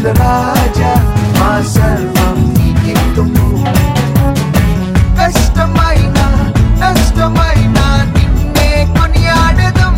రాజుల రాజా మా సర్వం నీకిత్తుము కష్టమైన నష్టమైన నిన్నే కొనియాడదం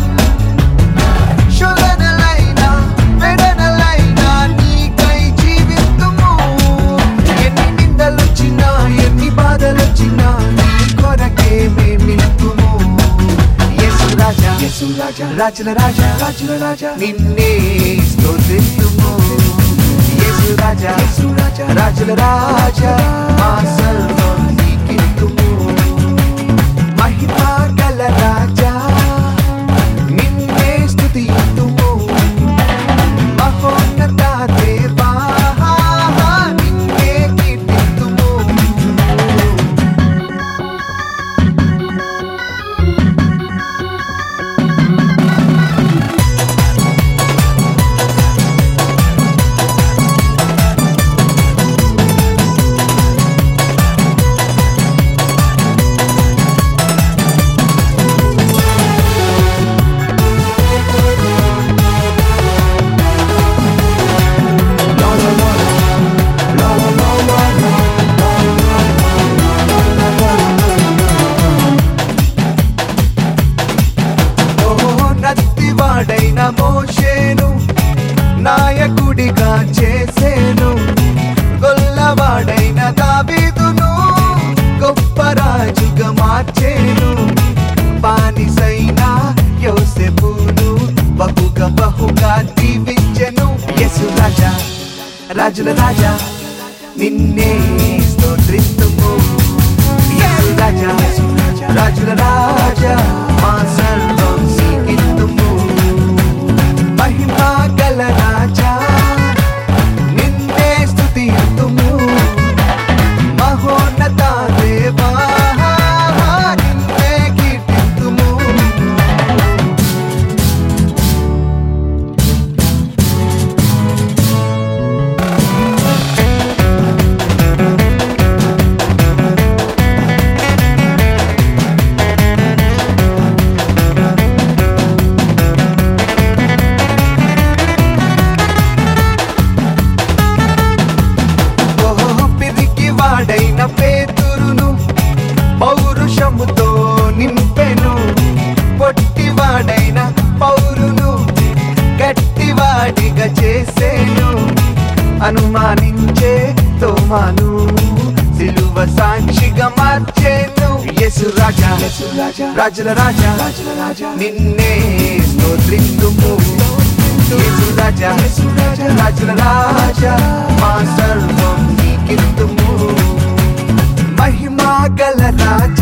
శోధనలైన వేదనలైన నీకై జీవితుము ఎన్ని నిందలొచ్చినా ఎన్ని బాధలొచ్చినా నీ కొరకే మేమిత్తుము యేసు రాజా యేసు రాజా రాజుల రాజా రాజుల రాజా నిన్నే స్తోత్రిస్తుము యేసు రాజా యేసు రాజా రాజుల రాజా మా సర్వం నీకిత్తుము మహిమా గల రాజా నిన్నే స్తుతియుతుము మహోన్నత దేవా నిన్నే కీర్తితుము ఓహో నత్తివాడైన మోషేను నాయకుడిగా చేసేను గొల్లవాడైన దావీదును గొప్ప రాజుగా మార్చేను బానిసైన యోసెపును బహుగా బహుగా దీవించెను యేసు రాజా రాజుల రాజా నిన్నే స్తోత్రిస్తుము యేసు రాజా రాజుల రాజా మా సర్వం నీకిత్తుము మహిమా గల రాజా నిన్నే స్తుతియుతుము మహోన్నత దేవా నిన్నే కీర్తితుము ఓహో పిరికి వాడైన పేతురును పౌరుషముతో నింపెను పొట్టివాడైన పౌరును గట్టివాడిగా చేసేను అనుమానించే తోమాను సిలువ సాక్షిగా మార్చేను యేసు రాజా రాజుల రాజా నిన్నే స్తోత్రిందుము యేసు రాజా రాజుల రాజా మా సర్వం నీకిత్తుము మహిమా గల రాజా